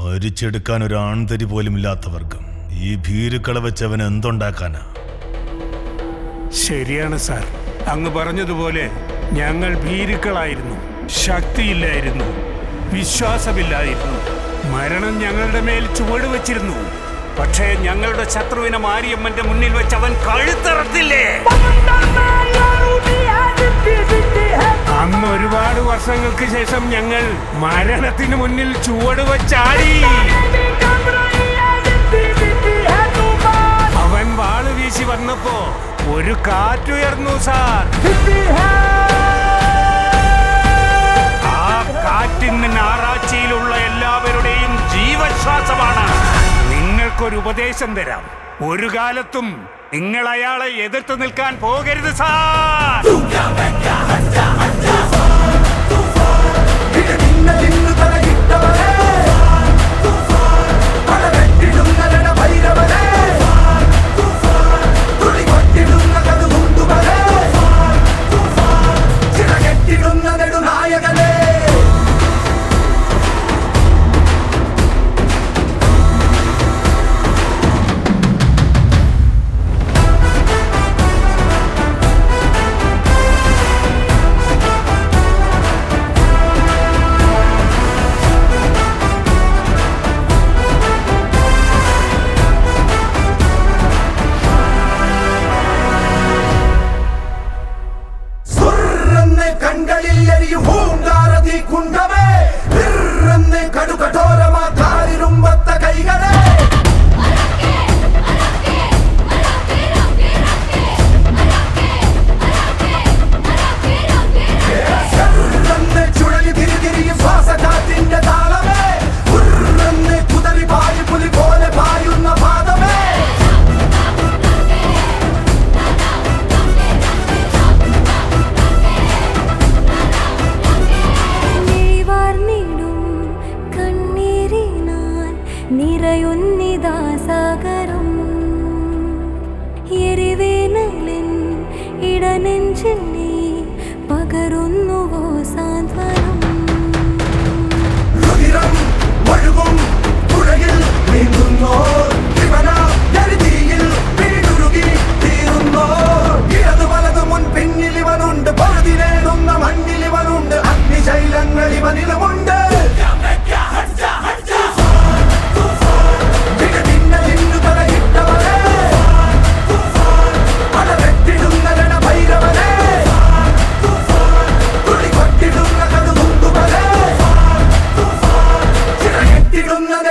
ഭരിച്ചെടുക്കാൻ ഒരു ആൺതരി പോലും ഇല്ലാത്ത വർഗം ഈ ഭീരുക്കളെ വെച്ചവൻ എന്തുണ്ടാക്കാനാ ശരിയാണ് സാർ അങ്ങ് പറഞ്ഞതുപോലെ ഞങ്ങൾ ഭീരുക്കളായിരുന്നു ശക്തിയില്ലായിരുന്നു വിശ്വാസമില്ലായിരുന്നു മരണം ഞങ്ങളുടെ മേൽ ചുവട് വെച്ചിരുന്നു പക്ഷേ ഞങ്ങളുടെ ശത്രുവിനെ മാരിയമ്മന്റെ മുന്നിൽ വെച്ച് അവൻ കഴുത്തറത്തില്ലേ അന്ന് ഒരുപാട് വർഷങ്ങൾക്ക് ശേഷം ഞങ്ങൾ മരണത്തിന് മുന്നിൽ ചുവട് വെച്ചാടി അവൻ വാള് വീശി വന്നപ്പോ ഒരു കാറ്റുയർന്നു സാർ ആ കാറ്റിന്ന് ഞാറാഴ്ചയിലുള്ള എല്ലാവരുടെയും ജീവശ്വാസമാണ് നിങ്ങൾക്കൊരു ഉപദേശം തരാം ഒരു കാലത്തും നിങ്ങൾ അയാളെ എതിർത്ത് നിൽക്കാൻ പോകരുത് സാർ നെടുനായകനേ സുർരെന്ന് കൺകളിൽ എരിയും പൂങ്കാരതി കുണ്ടമേ വിർരെന്ന് കടുകഠോരമാ കാലിരുമ്പത്ത കൈകളെ ചെറുതെന്ന് ചുഴലി തിരിതിരിയും ശ്വാസകാറ്റിന്റെ താളമേ ഉർരെന്ന് കുതറി പായു പുലി പോലെ പായുന്ന പാദമേ വാർന്നിടും കണ്ണീരിനാൽ നിറയുന്നിതാ സാഗരം എരിവേനലിൻ ഇടനെഞ്ചിൽ നീ പകരുന്നുവോ സാന്ത്വനം രുതിരം ഒഴുകും പുഴയിൽ നീന്തുന്നോ ശിവന ജലതീയിൽ വീടുരുകി തീരുന്നോ ഇടതു വലതു മുൻ പിന്നിൽ ഇവനുണ്ട് പഴുതി നേടുന്ന മണ്ണിൽ ഇവനുണ്ട് അഗ്നിശൈലങ്ങൾ ഇവനിലുമുണ്ട് ഇടതിന്നലിന്നു തലയിട്ടവനെ പടവെട്ടിടുന്ന രണഭൈരവനെ തുളി കൊട്ടിടുന്ന കടുകുണ്ടുവനെ ചിറകെട്ടിടുന്ന